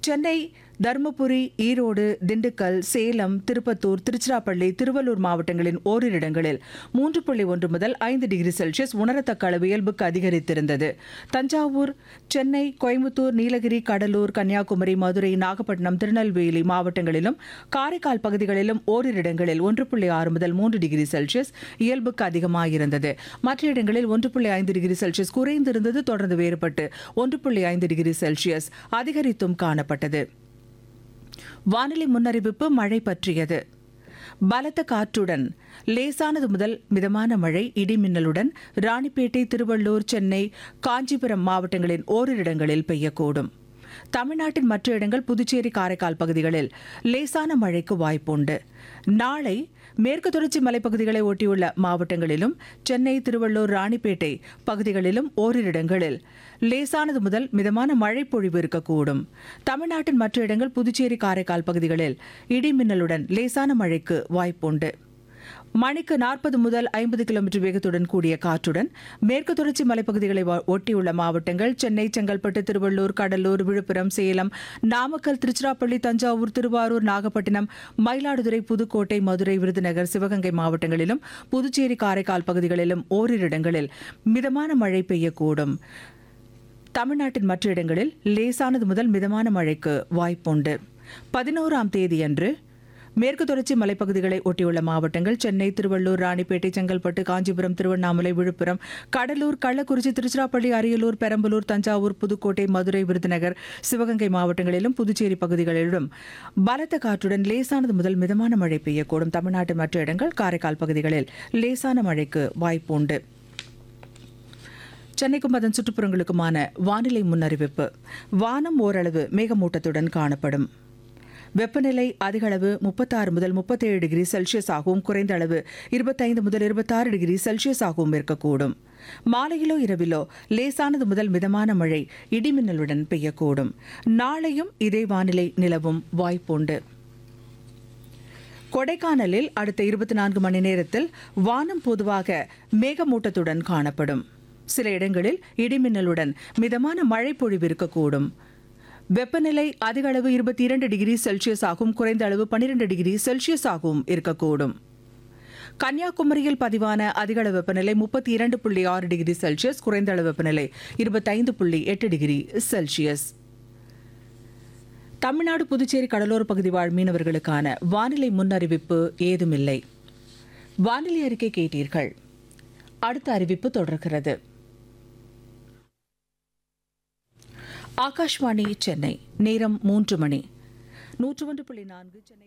சென்னை தருமபுரி ஈரோடு திண்டுக்கல் சேலம் திருப்பத்தூர் திருச்சிராப்பள்ளி திருவள்ளூர் மாவட்டங்களின் ஓரிரு இடங்களில் மூன்று புள்ளி ஒன்று முதல் ஐந்து டிகிரி செல்சியஸ் உணரத்தக்க அளவு இயல்புக்கு அதிகரித்திருந்தது தஞ்சாவூர் சென்னை கோயம்புத்தூர் நீலகிரி கடலூர் கன்னியாகுமரி மதுரை நாகப்பட்டினம் திருநெல்வேலி மாவட்டங்களிலும் காரைக்கால் பகுதிகளிலும் ஓரிரு இடங்களில் ஒன்று புள்ளி ஆறு முதல் மூன்று டிகிரி செல்சியஸ் இயல்புக்கு அதிகமாயிருந்தது மற்ற இடங்களில் ஒன்று புள்ளி ஐந்து டிகிரி செல்சியஸ் குறைந்திருந்தது தொடர்ந்து வேறுபட்டு ஒன்று புள்ளி ஐந்து டிகிரி செல்சியஸ் அதிகரித்தும் காணப்பட்டது வானிலை முன்னறிவிப்பு மழை பற்றியது பலத்த காற்றுடன் லேசானது முதல் மிதமான மழை இடிமின்னலுடன் ராணிப்பேட்டை திருவள்ளூர் சென்னை காஞ்சிபுரம் மாவட்டங்களின் ஓரிரு இடங்களில் பெய்யக்கூடும் தமிழ்நாட்டின் மற்ற இடங்கள் புதுச்சேரி காரைக்கால் பகுதிகளில் லேசான மழைக்கு வாய்ப்புண்டு நாளை மேற்கு தொடர்ச்சி மலைப்பகுதிகளை ஒட்டியுள்ள மாவட்டங்களிலும் சென்னை திருவள்ளூர் ராணிப்பேட்டை பகுதிகளிலும் ஓரிரு இடங்களில் லேசானது முதல் மிதமான மழை பொழிவு இருக்கக்கூடும் தமிழ்நாட்டின் மற்ற இடங்கள் புதுச்சேரி காரைக்கால் பகுதிகளில் இடி மின்னலுடன் லேசான மழைக்கு வாய்ப்புண்டு மணிக்கு நாற்பது முதல் ஐம்பது கிலோமீட்டர் வேகத்துடன் கூடிய காற்றுடன் மேற்கு தொடர்ச்சி மலைப்பகுதிகளை வ- ஒட்டியுள்ள மாவட்டங்கள் சென்னை செங்கல்பட்டு திருவள்ளூர் கடலூர் விழுப்புரம் சேலம் நாமக்கல் திருச்சிராப்பள்ளி தஞ்சாவூர் திருவாரூர் நாகப்பட்டினம் மயிலாடுதுறை புதுக்கோட்டை மதுரை விருதுநகர் சிவகங்கை மாவட்டங்களிலும் புதுச்சேரி காரைக்கால் பகுதிகளிலும் ஓரிரு இடங்களில் மிதமான மழை பெய்யக்கூடும் தமிழ்நாட்டின் மற்ற இடங்களில் லேசானது முதல் மிதமான மழைக்கு வாய்ப்புண்டு பதினோராம் தேதியன்று மேற்கு தொடர்ச்சி மலைப்பகுதிகளை ஒட்டியுள்ள மாவட்டங்கள் சென்னை திருவள்ளூர் ராணிப்பேட்டை செங்கல்பட்டு காஞ்சிபுரம் திருவண்ணாமலை விழுப்புரம் கடலூர் கள்ளக்குறிச்சி திருச்சிராப்பள்ளி அரியலூர் பெரம்பலூர் தஞ்சாவூர் புதுக்கோட்டை மதுரை விருதுநகர் சிவகங்கை மாவட்டங்களிலும் புதுச்சேரி பகுதிகளிலும் பலத்த காற்றுடன் லேசானது முதல் மிதமான மழை பெய்யக்கூடும் தமிழ்நாட்டின் மற்ற இடங்கள் காரைக்கால் பகுதிகளில் லேசான மழைக்கு வாய்ப்புண்டு சென்னைக்கும் அதன் சுற்றுப்புறங்களுக்குமான வானிலை முன்னறிவிப்பு வானம் ஓரளவு மேகமூட்டத்துடன் காணப்படும் வெப்பநிலை அதிக அளவு முப்பத்தாறு முதல் முப்பத்தேழு டிகிரி செல்சியஸ் ஆகவும் குறைந்த அளவு இருபத்தைந்து முதல் இருபத்தாறு டிகிரி செல்சியஸ் ஆகவும் இருக்கக்கூடும் மாலையிலோ இரவிலோ லேசானது முதல் மிதமான மழை இடிமின்னலுடன் பெய்யக்கூடும் நாளையும் இதே வானிலை நிலவும் வாய்ப்புண்டு கொடைக்கானலில் அடுத்த இருபத்தி நான்கு மணி நேரத்தில் வானம் பொதுவாக மேகமூட்டத்துடன் காணப்படும் சில இடங்களில் இடிமின்னலுடன் மிதமான மழை பொழிவு இருக்கக்கூடும் வெப்பநிலை அதிக அளவு இருபத்தி இரண்டு டிகிரி செல்சியஸ் ஆகவும் குறைந்த அளவு பன்னிரண்டு டிகிரி செல்சியஸ் ஆகவும் இருக்கக்கூடும் கன்னியாகுமரியில் பதிவான அதிக அளவு வெப்பநிலை முப்பத்தி இரண்டு புள்ளி ஆறு டிகிரி செல்சியஸ் குறைந்த அளவு வெப்பநிலை இருபத்தைந்து புள்ளி எட்டு டிகிரி செல்சியஸ் தமிழ்நாடு புதுச்சேரி கடலோர பகுதி வாழ் மீனவர்களுக்கான வானிலை முன்னறிவிப்பு ஏதுமில்லை வானிலை அறிக்கை கேட்டீர்கள் அடுத்த அறிவிப்பு தொடர்கிறது ஆகாஷ்வாணி சென்னை நேரம் மூன்று மணி நூற்று ஒன்று புள்ளி நான்கு சென்னை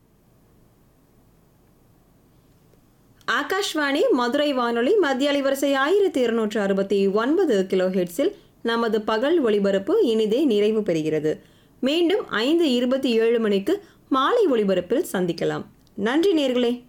ஆகாஷ்வாணி மதுரை வானொலி மத்திய அலைவரிசை ஆயிரத்தி இருநூற்று அறுபத்தி ஒன்பது கிலோ ஹெட்ஸில் நமது பகல் ஒளிபரப்பு இனிதே நிறைவு பெறுகிறது மீண்டும் ஐந்து இருபத்தி ஏழு மணிக்கு மாலை ஒளிபரப்பில் சந்திக்கலாம் நன்றி நேர்களே